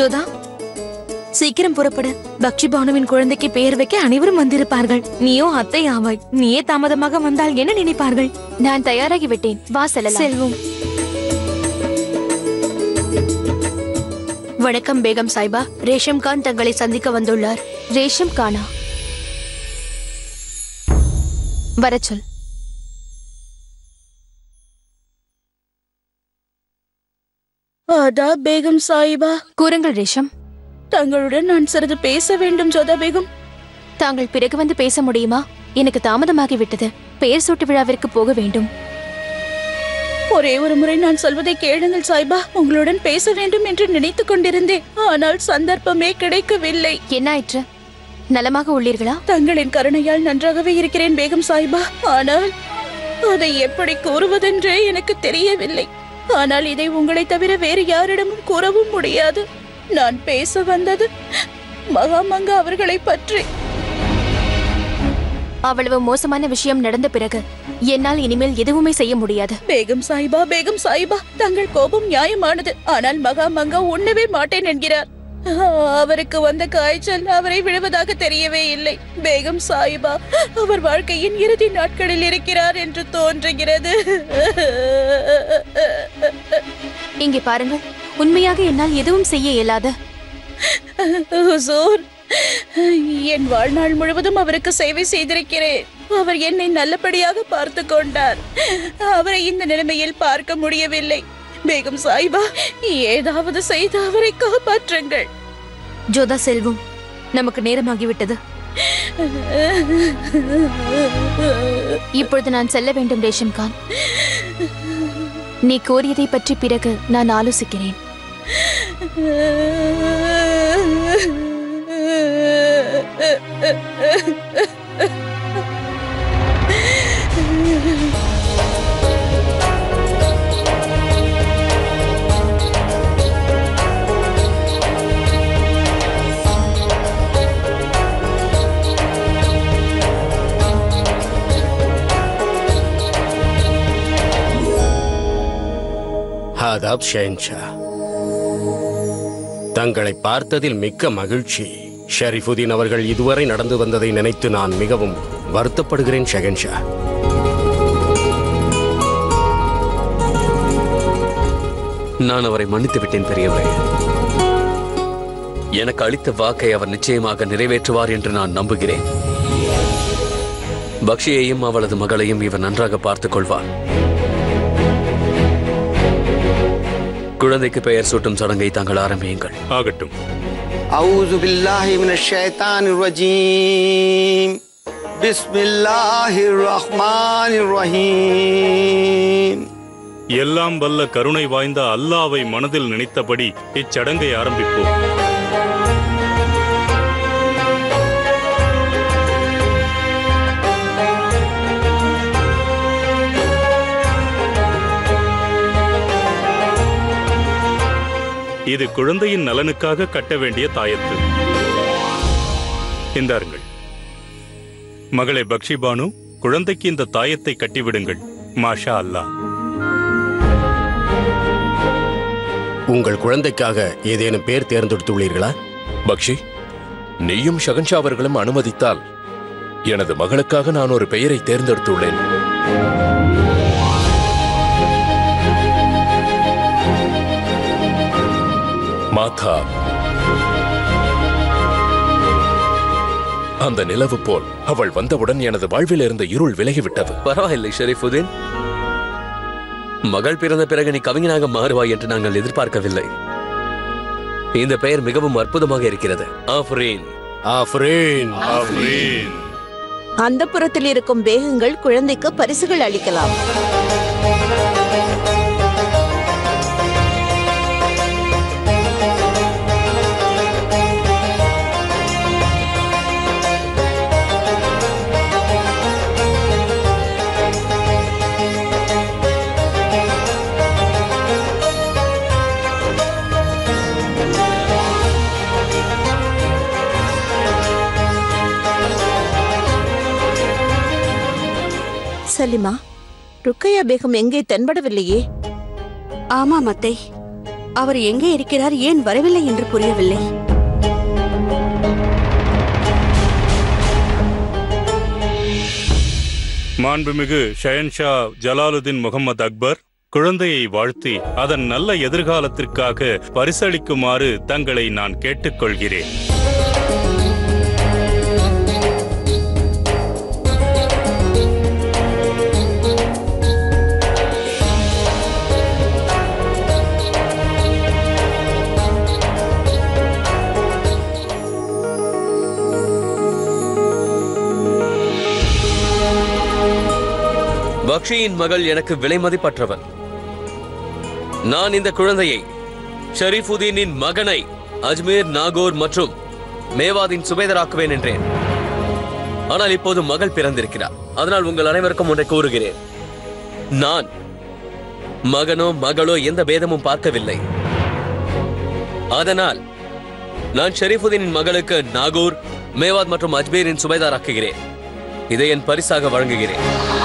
ஜோதா சீக்கிரம் புறப்படு பக்ஷி பானுவின் குழந்தைக்கு பெயர் வைக்க அனைவரும் வந்திருப்பார்கள் நீயோ அத்தை ஆவாய் நீயே தாமதமாக வந்தால் என்ன நினைப்பார்கள் நான் தயாராகி விட்டேன் வா செல்லலாம் செல்வோம் வணக்கம் பேகம் சாய்பா ரேஷம் கான் தங்களை சந்திக்க வந்துள்ளார் ரேஷம் கானா வரச் சொல் அதா பேகம் சாயிபா கூறுங்கள் ரேஷம் தங்களுடன் நான் சிறிது பேச வேண்டும் ஜோதா பேகம் தாங்கள் பிறகு வந்து பேச முடியுமா எனக்கு தாமதமாகி விட்டது பெயர் சூட்டு விழாவிற்கு போக வேண்டும் ஒரே ஒரு முறை நான் சொல்வதை கேளுங்கள் சாய்பா உங்களுடன் பேச வேண்டும் என்று நினைத்துக் கொண்டிருந்தேன் ஆனால் சந்தர்ப்பமே கிடைக்கவில்லை என்ன ஆயிற்று நலமாக உள்ளீர்களா தங்களின் கருணையால் நன்றாகவே இருக்கிறேன் பேகம் சாய்பா ஆனால் அதை எப்படி கூறுவதென்றே எனக்கு தெரியவில்லை ஆனால் இதை உங்களை தவிர வேறு யாரிடமும் கூறவும் முடியாது நான் பேச வந்தது மகாமங்கா அவர்களை பற்றி அவ்வளவு மோசமான விஷயம் நடந்த பிறகு என்னால் இனிமேல் எதுவுமே செய்ய முடியாது பேகம் சாயிபா பேகம் சாயிபா தங்கள் கோபம் நியாயமானது ஆனால் மகாமங்கா உண்ணவே மாட்டேன் என்கிறார் ஆ, அவருக்கு வந்த காய்ச்சல் அவரை விழுவதாக தெரியவே இல்லை பேகம் சாயிபா அவர் வாழ்க்கையின் இறுதி நாட்களில் இருக்கிறார் என்று தோன்றுகிறது இங்கே பாருங்கள் உண்மையாக என்னால் எதுவும் செய்ய இயலாது ஹுசூர் என் வாழ்நாள் முழுவதும் அவருக்கு சேவை செய்திருக்கிறேன் அவர் என்னை நல்லபடியாக பார்த்து கொண்டார் அவரை இந்த நிலைமையில் பார்க்க முடியவில்லை பேகம் சாயிபா ஏதாவது செய்து அவரை காப்பாற்றுங்கள் ஜோதா செல்வோம் நமக்கு நேரமாகிவிட்டது இப்பொழுது நான் செல்ல வேண்டும் ரேஷம் கான் நீ கோரியதை பற்றி பிறகு நான் ஆலோசிக்கிறேன் ஆதாப் ஷென்ஷா தங்களை பார்த்ததில் மிக்க மகிழ்ச்சி ஷரிஃபுதீன் அவர்கள் இதுவரை நடந்து வந்ததை நினைத்து நான் மிகவும் வருத்தப்படுகிறேன் ஷெகன்ஷா நான் அவரை மன்னித்து விட்டேன் பெரியவரே எனக்கு அளித்த வாக்கை அவர் நிச்சயமாக நிறைவேற்றுவார் என்று நான் நம்புகிறேன் பக்ஷியையும் அவளது மகளையும் இவர் நன்றாக பார்த்துக் கொள்வார் குழந்தைக்கு பெயர் சூட்டும் சடங்கை தாங்கள் ஆரம்பியுங்கள் ஆகட்டும் أعوذ بالله من الشيطان الرجيم بسم الله الرحمن الرحيم எல்லாம் வல்ல கருணை வாய்ந்த அல்லாவை மனதில் நினைத்தபடி இச்சடங்கை ஆரம்பிப்போம் இது குழந்தையின் நலனுக்காக கட்ட வேண்டிய தாயத்து இந்தாருங்கள் மகளே பக்ஷிபானு குழந்தைக்கு இந்த தாயத்தை கட்டிவிடுங்கள் மாஷா அல்லாஹ் உங்கள் குழந்தைக்காக ஏதேனும் பேர் தேர்ந்தெடுத்துள்ளீர்களா பக்ஷி நீயும் ஷகன்ஷா அவர்களும் அனுமதித்தால் எனது மகளுக்காக நான் ஒரு பெயரை தேர்ந்தெடுத்துள்ளேன் மாதா அந்த நிலவு போல் அவள் வந்தவுடன் எனது வாழ்வில் இருந்த இருள் விலகிவிட்டது பரவாயில்லை ஷெரீஃபுதீன் மகள் பிறந்த பிறகு நீ கவிஞனாக மாறுவாய் என்று நாங்கள் எதிர்பார்க்கவில்லை இந்த பெயர் மிகவும் அற்புதமாக இருக்கிறது ஆஃப்ரீன் ஆஃப்ரீன் ஆஃப்ரீன் அந்த புறத்தில் இருக்கும் பேகங்கள் குழந்தைக்கு பரிசுகள் அளிக்கலாம் சலிமா ருக்கையா பேகம் எங்கே தென்படவில்லையே ஆமாம் அத்தை அவர் எங்கே இருக்கிறார் ஏன் வரவில்லை என்று புரியவில்லை மாண்புமிகு ஷயன்ஷா ஜலாலுதீன் முகமது அக்பர் குழந்தையை வாழ்த்தி அதன் நல்ல எதிர்காலத்திற்காக பரிசளிக்குமாறு தங்களை நான் கேட்டுக்கொள்கிறேன் பக்ஷியின் மகள் எனக்கு விலைமதிப்பற்றவன் நான் இந்த குழந்தையை ஷரீஃபுதீனின் மகனை அஜ்மீர் நாகூர் மற்றும் மேவாதின் சுபேதராக்குவேன் என்றேன் ஆனால் இப்போது மகள் பிறந்திருக்கிறார் அதனால் உங்கள் அனைவருக்கும் ஒன்றை கூறுகிறேன் நான் மகனோ மகளோ எந்த பேதமும் பார்க்கவில்லை அதனால் நான் ஷரீஃபுதீனின் மகளுக்கு நாகூர் மேவாத் மற்றும் அஜ்மீரின் சுபேதாராக்குகிறேன் இதை என் பரிசாக வழங்குகிறேன்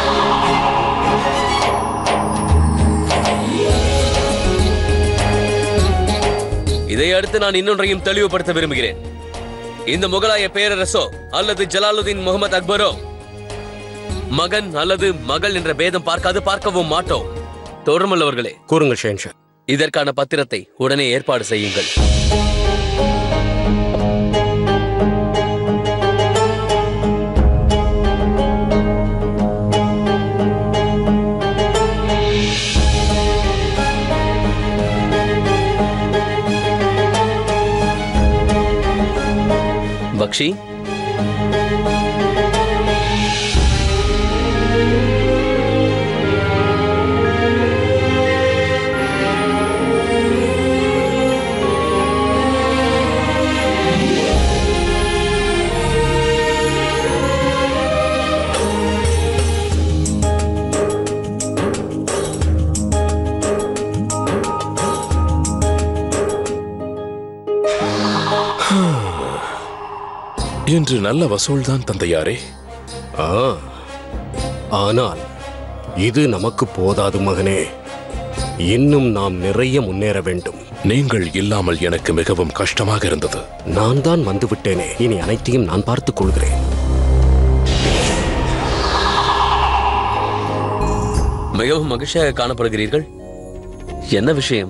இதை அடுத்து நான் இன்னொன்றையும் தெளிவுபடுத்த விரும்புகிறேன் இந்த முகலாய பேரரசோ அல்லது ஜலாலுதீன் முகமது அக்பரோ மகன் அல்லது மகள் என்ற பேதம் பார்க்காது பார்க்கவும் மாட்டோம் தொடர்மல்லவர்களே கூறுங்கள் ஷேன்ஷா இதற்கான பத்திரத்தை உடனே ஏற்பாடு செய்யுங்கள் பக்ஷி இன்று நல்ல வசூல்தான் தந்தையாரே ஆ ஆனால் இது நமக்கு போதாது மகனே இன்னும் நாம் நிறைய முன்னேற வேண்டும் நீங்கள் இல்லாமல் எனக்கு மிகவும் கஷ்டமாக இருந்தது நான் தான் வந்து விட்டேனே இனி அனைத்தையும் நான் பார்த்துக் கொள்கிறேன் மிகவும் மகிழ்ச்சியாக காணப்படுகிறீர்கள் என்ன விஷயம்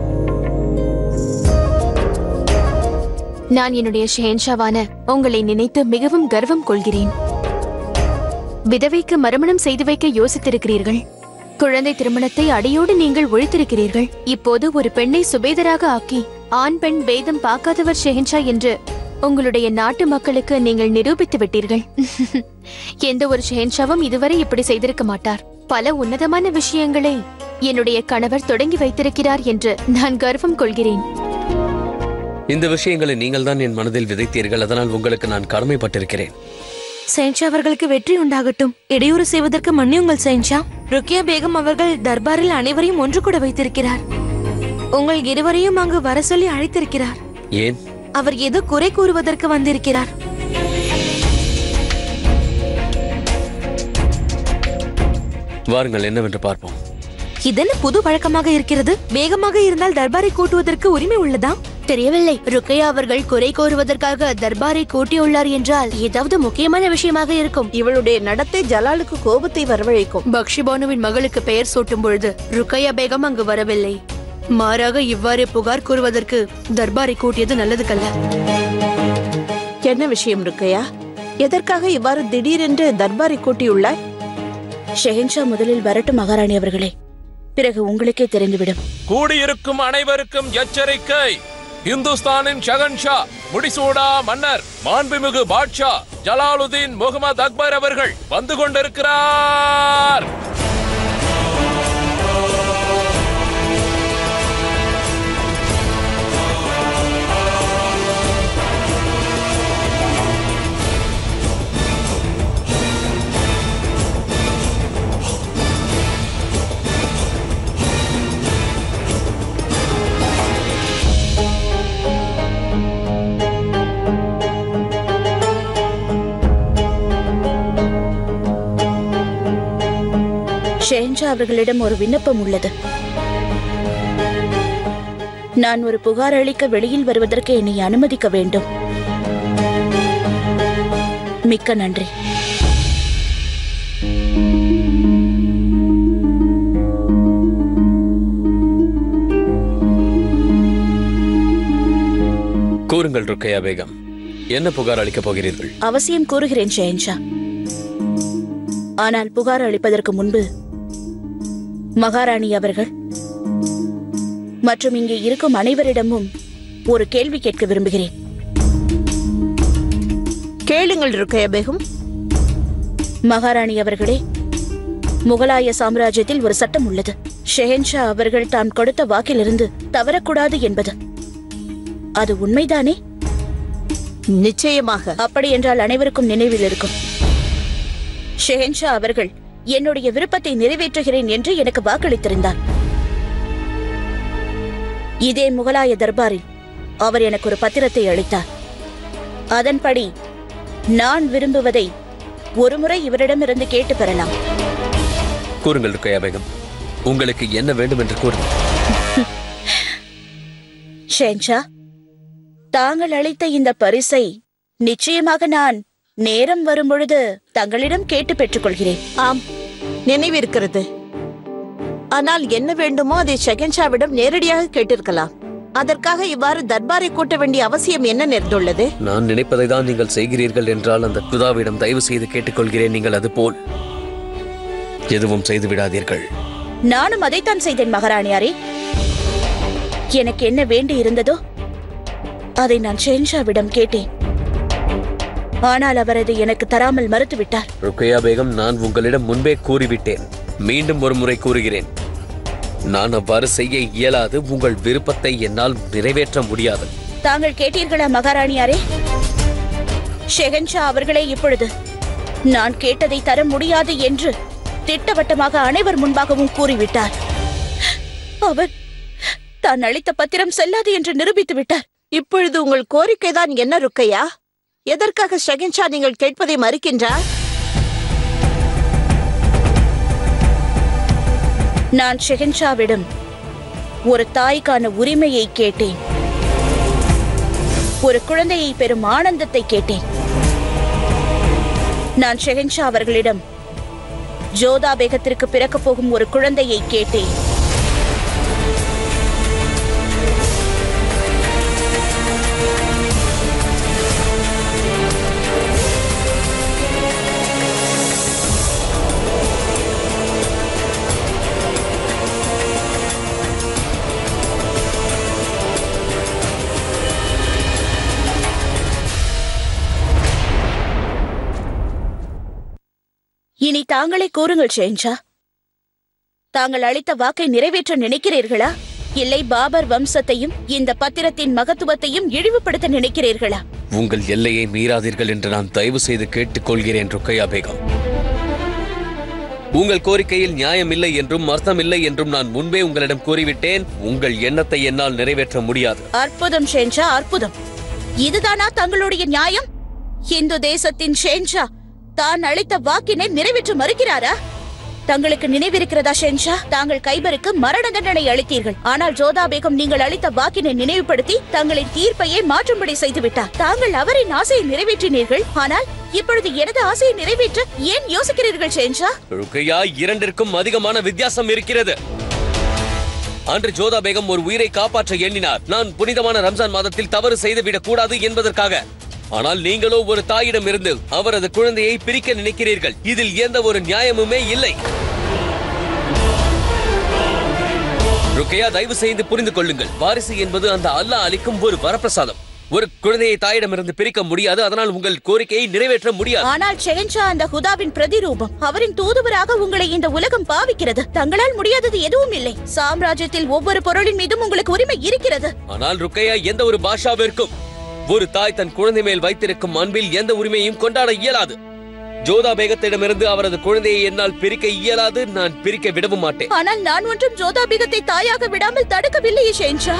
நான் என்னுடைய ஷேன்ஷாவான உங்களை நினைத்து மிகவும் கர்வம் கொள்கிறேன் விதவைக்கு மறுமணம் செய்து வைக்க யோசித்திருக்கிறீர்கள் குழந்தை திருமணத்தை அடியோடு நீங்கள் ஒழித்திருக்கிறீர்கள் இப்போது ஒரு பெண்ணை சுபேதராக ஆக்கி ஆண் பெண் பேதம் பார்க்காதவர் ஷெஹன்ஷா என்று உங்களுடைய நாட்டு மக்களுக்கு நீங்கள் நிரூபித்து விட்டீர்கள் எந்த ஒரு ஷெஹன்ஷாவும் இதுவரை இப்படி செய்திருக்க மாட்டார் பல உன்னதமான விஷயங்களை என்னுடைய கணவர் தொடங்கி வைத்திருக்கிறார் என்று நான் கர்வம் கொள்கிறேன் இந்த விஷயங்களை நீங்கள் தான் என் மனதில் விதைத்தீர்கள் அதனால் உங்களுக்கு நான் கடமைப்பட்டிருக்கிறேன் செயின்ஷா அவர்களுக்கு வெற்றி உண்டாகட்டும் இடையூறு செய்வதற்கு மன்னியுங்கள் செயின்ஷா ருக்கியா பேகம் அவர்கள் தர்பாரில் அனைவரையும் ஒன்று கூட வைத்திருக்கிறார் உங்கள் இருவரையும் அங்கு வர சொல்லி அழைத்திருக்கிறார் ஏன் அவர் ஏதோ குறை கூறுவதற்கு வந்திருக்கிறார் வாருங்கள் என்னவென்று பார்ப்போம் இதென்ன புது வழக்கமாக இருக்கிறது வேகமாக இருந்தால் தர்பாரை கூட்டுவதற்கு உரிமை உள்ளதா தெரியவில்லை ருக்கையா அவர்கள் குறை கோருவதற்காக தர்பாரை கூட்டியுள்ளார் என்றால் ஏதாவது முக்கியமான விஷயமாக இருக்கும் இவளுடைய நடத்தை ஜலாலுக்கு கோபத்தை வரவழைக்கும் பக்ஷி பானுவின் மகளுக்கு பெயர் சூட்டும் பொழுது ருக்கையா பேகம் அங்கு வரவில்லை மாறாக இவ்வாறு புகார் கூறுவதற்கு தர்பாரை கூட்டியது நல்லதுக்கல்ல என்ன விஷயம் இருக்கையா எதற்காக இவ்வாறு திடீரென்று தர்பாரை கூட்டியுள்ளாய் ஷெஹன்ஷா முதலில் வரட்டும் மகாராணி அவர்களே பிறகு உங்களுக்கே தெரிந்துவிடும் கூடியிருக்கும் அனைவருக்கும் எச்சரிக்கை இந்துஸ்தானின் ஷகன்ஷா முடிசூடா மன்னர் மாண்புமிகு பாட்ஷா ஜலாலுதீன் முகமது அக்பர் அவர்கள் வந்து கொண்டிருக்கிறார் ஷெஹன்ஷா அவர்களிடம் ஒரு விண்ணப்பம் உள்ளது நான் ஒரு புகார் அளிக்க வெளியில் வருவதற்கு என்னை அனுமதிக்க வேண்டும் மிக்க நன்றி கூறுங்கள் ருக்கையா பேகம் என்ன புகார் அளிக்கப் போகிறீர்கள் அவசியம் கூறுகிறேன் ஷெஹன்ஷா ஆனால் புகார் அளிப்பதற்கு முன்பு மகாராணி அவர்கள் மற்றும் இங்கே இருக்கும் அனைவரிடமும் ஒரு கேள்வி கேட்க விரும்புகிறேன் கேளுங்கள் ருக்கையா பேகம் மகாராணி அவர்களே முகலாய சாம்ராஜ்யத்தில் ஒரு சட்டம் உள்ளது ஷெஹன்ஷா அவர்கள் தாம் கொடுத்த வாக்கிலிருந்து தவறக்கூடாது என்பது அது உண்மைதானே நிச்சயமாக அப்படி என்றால் அனைவருக்கும் நினைவில் இருக்கும் ஷெஹன்ஷா அவர்கள் என்னுடைய விருப்பத்தை நிறைவேற்றுகிறேன் என்று எனக்கு வாக்களித்திருந்தார் இதே முகலாய தர்பாரில் அவர் எனக்கு ஒரு பத்திரத்தை அளித்தார் அதன்படி நான் விரும்புவதை ஒருமுறை இவரிடமிருந்து கேட்டு பெறலாம் கூறுங்கள் ருக்கையா பேகம் உங்களுக்கு என்ன வேண்டும் என்று கூறுங்கள் ஷென்ஷா தாங்கள் அளித்த இந்த பரிசை நிச்சயமாக நான் நேரம் வரும்பொழுது தங்களிடம் கேட்டு பெற்றுக்கொள்கிறேன் ஆம் நினைவிருக்கிறது ஆனால் என்ன வேண்டுமோ அதை ஷெகன்ஷாவிடம் நேரடியாக கேட்டிருக்கலாம் அதற்காக இவ்வாறு தர்பாரை கூட்ட வேண்டிய அவசியம் என்ன நேர்ந்துள்ளது நான் நினைப்பதை தான் நீங்கள் செய்கிறீர்கள் என்றால் அந்த குதாவிடம் தயவு செய்து கேட்டுக்கொள்கிறேன் நீங்கள் அது போல் எதுவும் செய்து விடாதீர்கள் நானும் அதைத்தான் செய்தேன் மகாராணியாரே எனக்கு என்ன வேண்டி இருந்ததோ அதை நான் ஷென்ஷாவிடம் கேட்டேன் ஆனால் அவர் அதை எனக்கு தராமல் மறுத்துவிட்டார் ருக்கையா பேகம் நான் உங்களிடம் முன்பே கூறிவிட்டேன் மீண்டும் ஒரு முறை கூறுகிறேன் நான் அவ்வாறு செய்ய இயலாது உங்கள் விருப்பத்தை என்னால் நிறைவேற்ற முடியாது தாங்கள் கேட்டீர்களா மகாராணியாரே ஷெகன்ஷா அவர்களே இப்பொழுது நான் கேட்டதை தர முடியாது என்று திட்டவட்டமாக அனைவர் முன்பாகவும் கூறிவிட்டார் அவர் தான் அளித்த பத்திரம் செல்லாது என்று நிரூபித்து விட்டார் இப்பொழுது உங்கள் கோரிக்கைதான் என்ன ருக்கையா எதற்காக ஷெகன்ஷா நீங்கள் கேட்பதை மறுக்கின்றார் நான் ஷெகன்ஷாவிடம் ஒரு தாய்க்கான உரிமையை கேட்டேன் ஒரு குழந்தையை பெறும் ஆனந்தத்தை கேட்டேன் நான் ஷெகன்ஷா அவர்களிடம் ஜோதா பேகத்திற்கு பிறக்கப் போகும் ஒரு குழந்தையை கேட்டேன் இனி தாங்களே கூறுங்கள் ஷேன்ஷா தாங்கள் அளித்த வாக்கை நிறைவேற்ற நினைக்கிறீர்களா இல்லை பாபர் வம்சத்தையும் இந்த பத்திரத்தின் மகத்துவத்தையும் இழிவுபடுத்த நினைக்கிறீர்களா உங்கள் எல்லையை மீறாதீர்கள் என்று நான் தயவு செய்து கேட்டுக்கொள்கிறேன் ருக்கையா பேகம் உங்கள் கோரிக்கையில் நியாயம் இல்லை என்றும் அர்த்தம் இல்லை என்றும் நான் முன்பே உங்களிடம் கூறிவிட்டேன் உங்கள் எண்ணத்தை என்னால் நிறைவேற்ற முடியாது அற்புதம் ஷேன்ஷா அற்புதம் இதுதானா தங்களுடைய நியாயம் இந்து தேசத்தின் ஷேன்ஷா தான் அளித்த வாக்கினை நிறைவேற்ற மறுக்கிறாரா தங்களுக்கு நினைவிருக்கிறதா ஷென்ஷா தாங்கள் கைபருக்கு மரண தண்டனை அளித்தீர்கள் ஆனால் ஜோதா பேகம் நீங்கள் அளித்த வாக்கினை நினைவுபடுத்தி தங்களின் தீர்ப்பையே மாற்றும்படி செய்துவிட்டார் தாங்கள் அவரின் ஆசையை நிறைவேற்றினீர்கள் ஆனால் இப்பொழுது எனது ஆசையை நிறைவேற்ற ஏன் யோசிக்கிறீர்கள் ஷென்ஷா ருக்கையா இரண்டிற்கும் அதிகமான வித்தியாசம் இருக்கிறது அன்று ஜோதா பேகம் ஒரு உயிரை காப்பாற்ற எண்ணினார் நான் புனிதமான ரம்ஜான் மாதத்தில் தவறு செய்துவிடக் கூடாது என்பதற்காக ஆனால் நீங்களோ ஒரு தாயிடம் இருந்து அவரது குழந்தையை பிரிக்க நினைக்கிறீர்கள் இதில் எந்த ஒரு நியாயமுமே இல்லை ருக்கையா தயவு செய்து புரிந்து கொள்ளுங்கள் வாரிசு என்பது அந்த அல்லாஹ் அளிக்கும் ஒரு வரப்பிரசாதம் ஒரு குழந்தையை தாயிடமிருந்து பிரிக்க முடியாது அதனால் உங்கள் கோரிக்கையை நிறைவேற்ற முடியாது ஆனால் ஷெஹன்ஷா அந்த ஹுதாவின் பிரதிரூபம் அவரின் தூதுவராக உங்களை இந்த உலகம் பாவிக்கிறது தங்களால் முடியாதது எதுவும் இல்லை சாம்ராஜ்யத்தில் ஒவ்வொரு பொருளின் மீதும் உங்களுக்கு உரிமை இருக்கிறது ஆனால் ருக்கையா எந்த ஒரு பாஷாவிற்கும் ஒரு தாய் தன் குழந்தை மேல் வைத்திருக்கும் அன்பில் எந்த உரிமையும் கொண்டாட இயலாது ஜோதா பேகத்திடமிருந்து அவரது குழந்தையை என்னால் பிரிக்க இயலாது நான் பிரிக்க விடவும் மாட்டேன் ஆனால் நான் ஒன்றும் ஜோதா பேகத்தை தாயாக விடாமல் தடுக்கவில்லையே ஷென்ஷா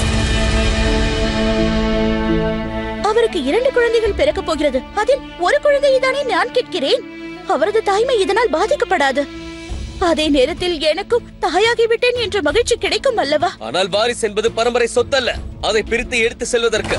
அவருக்கு இரண்டு குழந்தைகள் பிறக்கப் போகிறது அதில் ஒரு குழந்தையை தானே நான் கேட்கிறேன் அவரது தாய்மை இதனால் பாதிக்கப்படாது அதே நேரத்தில் எனக்கும் தாயாகிவிட்டேன் என்ற மகிழ்ச்சி கிடைக்கும் அல்லவா ஆனால் வாரிசு என்பது பரம்பரை சொத்தல்ல அதை பிரித்து எடுத்து செல்வதற்கு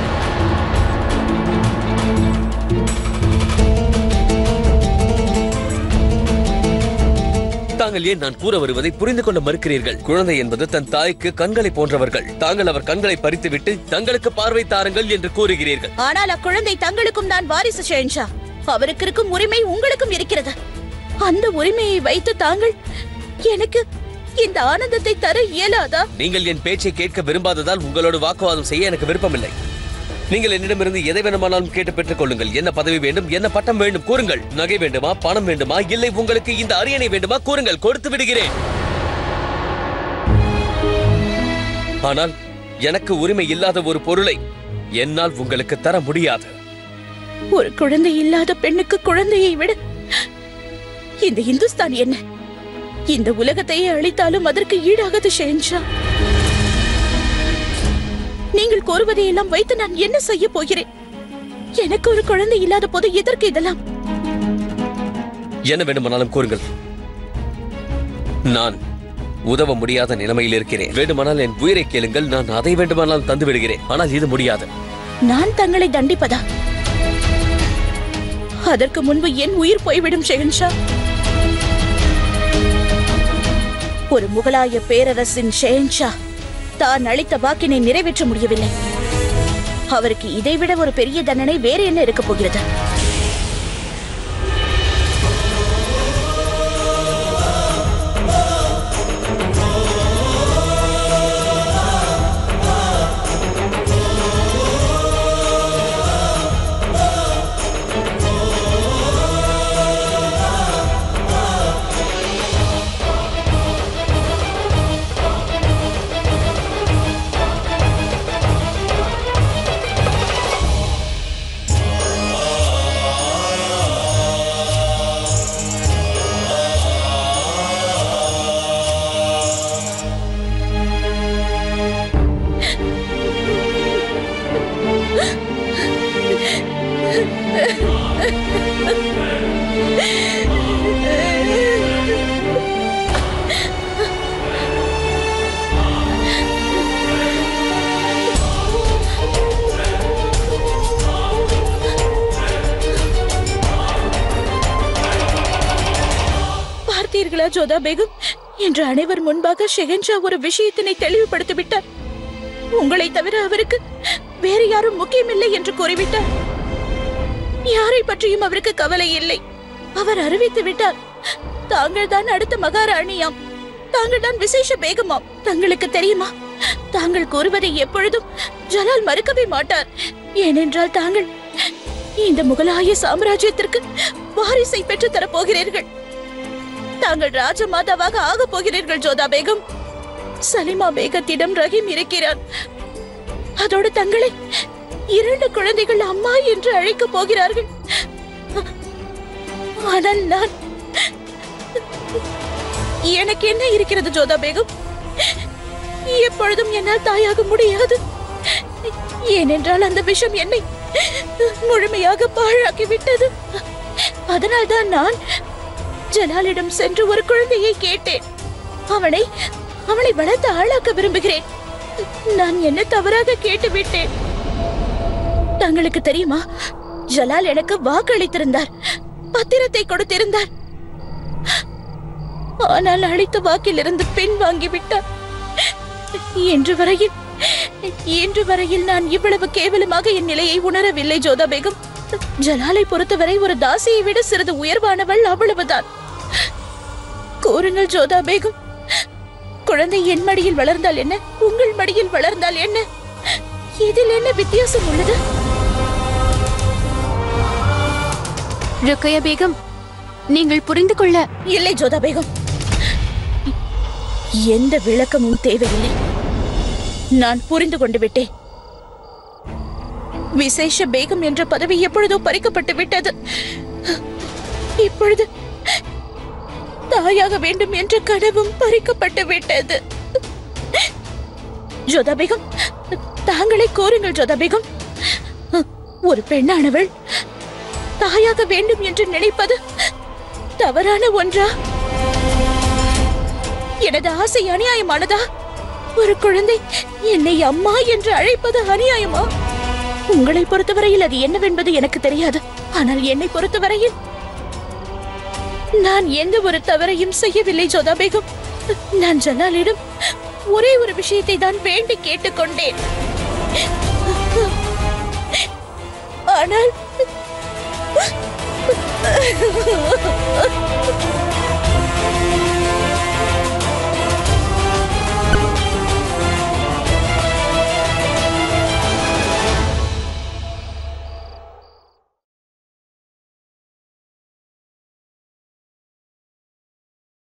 தாங்கள் ஏன் நான் கூற வருவதை புரிந்து கொள்ள மறுக்கிறீர்கள் குழந்தை என்பது தன் தாய்க்கு கண்களை போன்றவர்கள் தாங்கள் அவர் கண்களை பறித்துவிட்டு தங்களுக்கு பார்வை தாருங்கள் என்று கூறுகிறீர்கள் ஆனால் அக்குழந்தை தங்களுக்கும் தான் வாரிசு ஷெஹன்ஷா அவருக்கு இருக்கும் உரிமை உங்களுக்கும் இருக்கிறது அந்த உரிமையை வைத்து தாங்கள் எனக்கு இந்த ஆனந்தத்தை தர இயலாதா நீங்கள் என் பேச்சை கேட்க விரும்பாததால் உங்களோடு வாக்குவாதம் செய்ய எனக்கு விருப்பமில்லை நீங்கள் என்னிடமிருந்து எதை வேண்டுமானாலும் கேட்டு பெற்றுக் கொள்ளுங்கள் என்ன பதவி வேண்டும் என்ன பட்டம் வேண்டும் கூறுங்கள் நகை வேண்டுமா பணம் வேண்டுமா இல்லை உங்களுக்கு இந்த அரியணை வேண்டுமா கூறுங்கள் கொடுத்து விடுகிறேன் ஆனால் எனக்கு உரிமை இல்லாத ஒரு பொருளை என்னால் உங்களுக்கு தர முடியாது ஒரு குழந்தை இல்லாத பெண்ணுக்கு குழந்தையை விட இந்த இந்துஸ்தான் என்ன இந்த உலகத்தையே அழித்தாலும் அதற்கு ஈடாகாது ஷெஹன்ஷா நீங்கள் கோருவதையெல்லாம் வைத்து நான் என்ன செய்ய போகிறேன் எனக்கு ஒரு குழந்தை இல்லாத போது எதற்கு இதெல்லாம் என்ன வேண்டுமானாலும் கூறுங்கள் நான் உதவ முடியாத நிலைமையில் இருக்கிறேன் வேண்டுமானால் என் உயிரை கேளுங்கள் நான் அதை வேண்டுமானால் தந்து விடுகிறேன் ஆனால் இது முடியாது நான் தங்களை தண்டிப்பதா அதற்கு முன்பு என் உயிர் போய்விடும் ஷெஹன்ஷா ஒரு முகலாய பேரரசின் ஷெஹன்ஷா தான் அளித்த வாக்கினை நிறைவேற்ற முடியவில்லை அவருக்கு இதைவிட ஒரு பெரிய தண்டனை வேற என்ன இருக்க போகிறது பார்த்தீர்களா ஜோதா பேகம் என்று அனைவர் முன்பாக ஷெஹன்ஷா ஒரு விஷயத்தினை தெளிவுபடுத்தி விட்டார் உங்களை தவிர அவருக்கு வேறு யாரும் முக்கியமில்லை என்று கூறிவிட்டார் யாரை பற்றியும் அவருக்கு கவலை இல்லை அவர் அறிவித்து விட்டார் தாங்கள் தான் அடுத்த மகாராணியாம் தாங்கள் தான் விசேஷ பேகமாம் தங்களுக்கு தெரியுமா தாங்கள் கூறுவதை எப்பொழுதும் ஜலால் மறுக்கவே மாட்டார் ஏனென்றால் தாங்கள் இந்த முகலாய சாம்ராஜ்யத்திற்கு வாரிசை பெற்று தரப்போகிறீர்கள் தாங்கள் ராஜமாதாவாக ஆகப் போகிறீர்கள் ஜோதா பேகம் சலிமா பேகத்திடம் ரஹீம் இருக்கிறார் அதோடு தங்களை இரண்டு குழந்தைகள் அம்மா என்று அழைக்கப் போகிறார்கள் ஆனால் நான் எனக்கு என்ன இருக்கிறது ஜோதா பேகம் எப்பொழுதும் என்னால் தாயாக முடியாது ஏனென்றால் அந்த விஷம் என்னை முழுமையாக பாழாக்கி விட்டது அதனால்தான் நான் ஜலாலிடம் சென்று ஒரு குழந்தையை கேட்டேன் அவனை அவனை வளர்த்து ஆளாக்க விரும்புகிறேன் நான் என்ன தவறாக கேட்டு விட்டேன் தங்களுக்கு தெரியுமா ஜலால் எனக்கு வாக்களித்திருந்தார் பத்திரத்தை கொடுத்திருந்தார் ஆனால் அளித்த வாக்கிலிருந்து பின் வாங்கி விட்டார் இன்று வரையில் இன்று வரையில் நான் இவ்வளவு கேவலமாக என் நிலையை உணரவில்லை ஜோதா பேகம் ஜலாலை பொறுத்தவரை ஒரு தாசியை விட சிறிது உயர்வானவள் அவ்வளவுதான் கூறுங்கள் ஜோதா பேகம் குழந்தை என் மடியில் வளர்ந்தால் என்ன உங்கள் மடியில் வளர்ந்தால் என்ன இதில் என்ன வித்தியாசம் உள்ளது ருக்கையா பேகம் நீங்கள் புரிந்து கொள்ள இல்லை ஜோதா பேகம் எந்த விளக்கமும் தேவையில்லை நான் புரிந்து கொண்டு விட்டேன் விசேஷ பேகம் என்ற பதவி எப்பொழுதோ பறிக்கப்பட்டு விட்டது இப்பொழுது தாயாக வேண்டும் என்ற கனவும் பறிக்கப்பட்டு விட்டது ஜோதா பேகம் தாங்களே கோருங்கள் ஜோதா பேகம் ஒரு பெண்ணானவள் தாயாக வேண்டும் என்று நினைப்பது தவறான ஒன்றா எனது ஆசை அநியாயமானதா ஒரு குழந்தை என்னை அம்மா என்று அழைப்பது அநியாயமா உங்களை பொறுத்தவரையில் அது என்னவென்பது எனக்கு தெரியாது ஆனால் என்னை பொறுத்தவரையில் நான் எந்த ஒரு தவறையும் செய்யவில்லை ஜோதா பேகம் நான் ஜலாலிடம் ஒரே ஒரு விஷயத்தை தான் வேண்டி கேட்டுக்கொண்டேன் ஆனால்